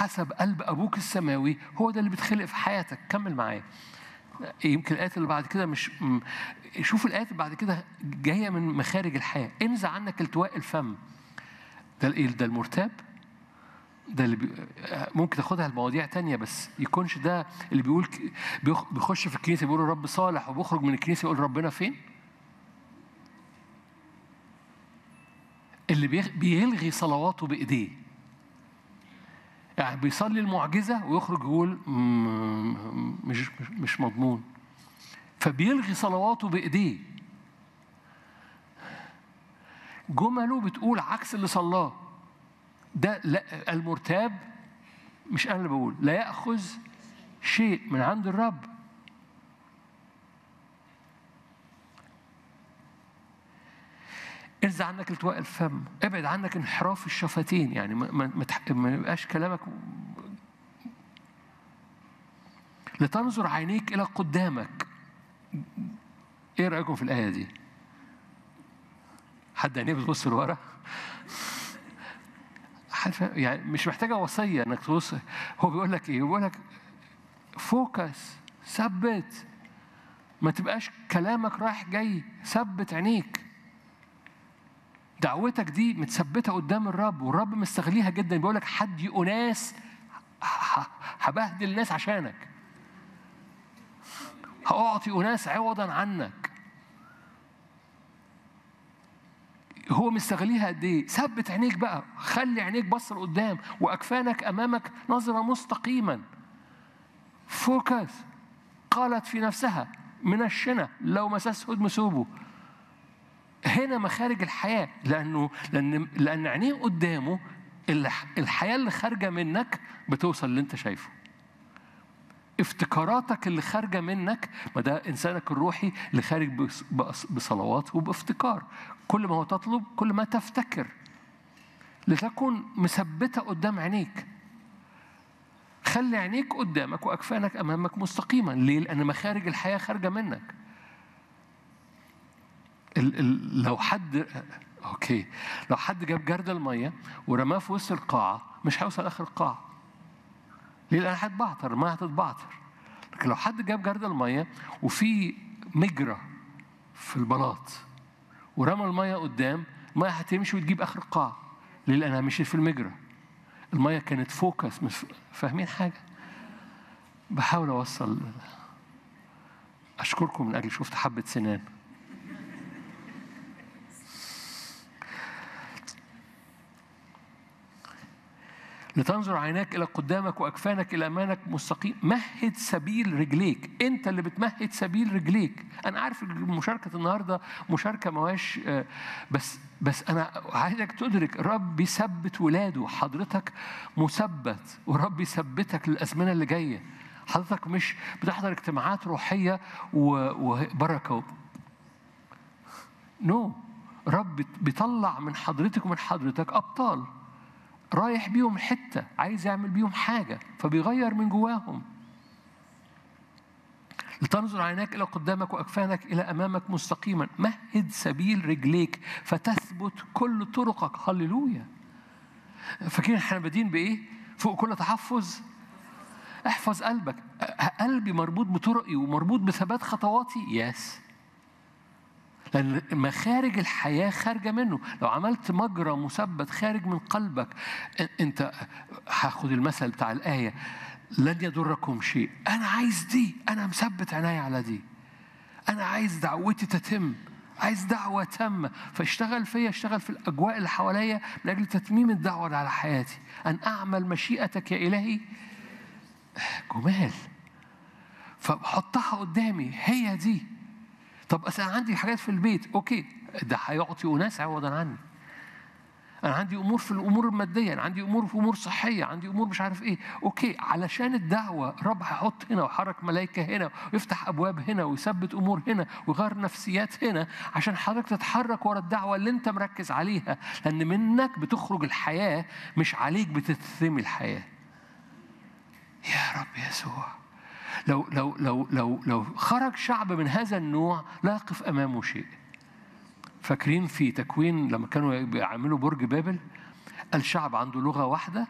حسب قلب ابوك السماوي هو ده اللي بيتخلق في حياتك كمل معايا يمكن الايات اللي بعد كده مش م- شوف الايات اللي بعد كده جايه من مخارج الحياه انزع عنك التواء الفم ده الايه ده المرتاب ده اللي بي... ممكن تاخدها لمواضيع تانية بس يكونش ده اللي بيقول ك- بيخ- بيخش في الكنيسة بيقول الرب صالح وبيخرج من الكنيسة يقول ربنا فين؟ اللي بيغ- بيلغي صلواته بإيديه يعني بيصلي المعجزة ويخرج يقول "مم، مش مش- مش مضمون فبيلغي صلواته بإيديه جمله بتقول عكس اللي صلاه ده لا المرتاب مش انا اللي بقول لا ياخذ شيء من عند الرب انزع عنك التواء الفم ابعد عنك انحراف الشفتين يعني ما, ما, ما تح- ما يبقاش كلامك لتنظر عينيك الى قدامك ايه رايكم في الايه دي حد عينيه بتبص لورا حد فاهم؟ يعني مش محتاجه وصيه انك تبص هو بيقول لك ايه بيقول لك فوكس ثبت ما تبقاش كلامك رايح جاي ثبت عينيك دعوتك دي متثبته قدام الرب والرب مستغليها جدا بيقول لك حد اناس ه- ه- هبهدل الناس عشانك هأعطي أناس عوضا عنك هو مستغليها قد ايه؟ ثبت عينيك بقى، خلي عينيك بص لقدام واكفانك امامك نظره مستقيما. فوكس قالت في نفسها من الشنة لو مسس هدم ثوبه. هنا مخارج الحياه لانه لان لان عينيه قدامه الح- الحياه اللي خارجه منك بتوصل اللي انت شايفه. افتكاراتك اللي خارجه منك ما ده انسانك الروحي اللي خارج بص- بص- بصلوات وبافتكار كل ما هو تطلب كل ما تفتكر لتكن مثبته قدام عينيك خلي عينيك قدامك واكفانك امامك مستقيما ليه لان مخارج الحياه خارجه منك ال ال لو حد اوكي لو حد جاب جرد الميه ورماه في وسط القاعه مش هيوصل اخر القاعه ليه؟ لأن هتبعتر المية هتتبعتر لكن لو حد جاب جرد المية وفي مجرى في البلاط ورمى المية قدام المية هتمشي وتجيب آخر القاع ليه؟ لأنها مشيت في المجرى المية كانت فوكس مش فاهمين حاجة؟ بحاول أوصل أشكركم من أجل شفت حبة سنان لتنظر عيناك الى قدامك واكفانك الى امامك مستقيم مهد سبيل رجليك انت اللي بتمهد سبيل رجليك انا عارف مشاركه النهارده مشاركه مواش آه، بس بس انا عايزك تدرك الرب بيثبت ولاده حضرتك مثبت والرب يثبتك للازمنه اللي جايه حضرتك مش بتحضر اجتماعات روحيه و- وبركه نو no. رب بيطلع من حضرتك ومن حضرتك ابطال رايح بيهم حته عايز يعمل بيهم حاجه فبيغير من جواهم لتنظر عيناك الى قدامك واكفانك الى امامك مستقيما مهد سبيل رجليك فتثبت كل طرقك هللويا فاكرين احنا بادين بايه فوق كل تحفظ احفظ قلبك أ- قلبي مربوط بطرقي ومربوط بثبات خطواتي يس لأن مخارج الحياة خارجة منه لو عملت مجرى مثبت خارج من قلبك أ- أنت هاخد المثل بتاع الآية لن يضركم شيء أنا عايز دي أنا مثبت عيني على دي أنا عايز دعوتي تتم عايز دعوة تامة فاشتغل فيا اشتغل في الأجواء اللي حواليا من أجل تتميم الدعوة اللي على حياتي أن أعمل مشيئتك يا إلهي جمال فحطها قدامي هي دي طب اصل انا عندي حاجات في البيت اوكي ده هيعطي اناس عوضا عني انا عندي امور في الامور الماديه انا عندي امور في امور صحيه عندي امور مش عارف ايه اوكي علشان الدعوه الرب هيحط هنا ويحرك ملائكه هنا ويفتح ابواب هنا ويثبت امور هنا ويغير نفسيات هنا عشان حضرتك تتحرك ورا الدعوه اللي انت مركز عليها لان منك بتخرج الحياه مش عليك بتتثمي الحياه يا رب يسوع لو لو لو لو لو خرج شعب من هذا النوع لا يقف امامه شيء فاكرين في تكوين لما كانوا بيعملوا برج بابل الشعب عنده لغه واحده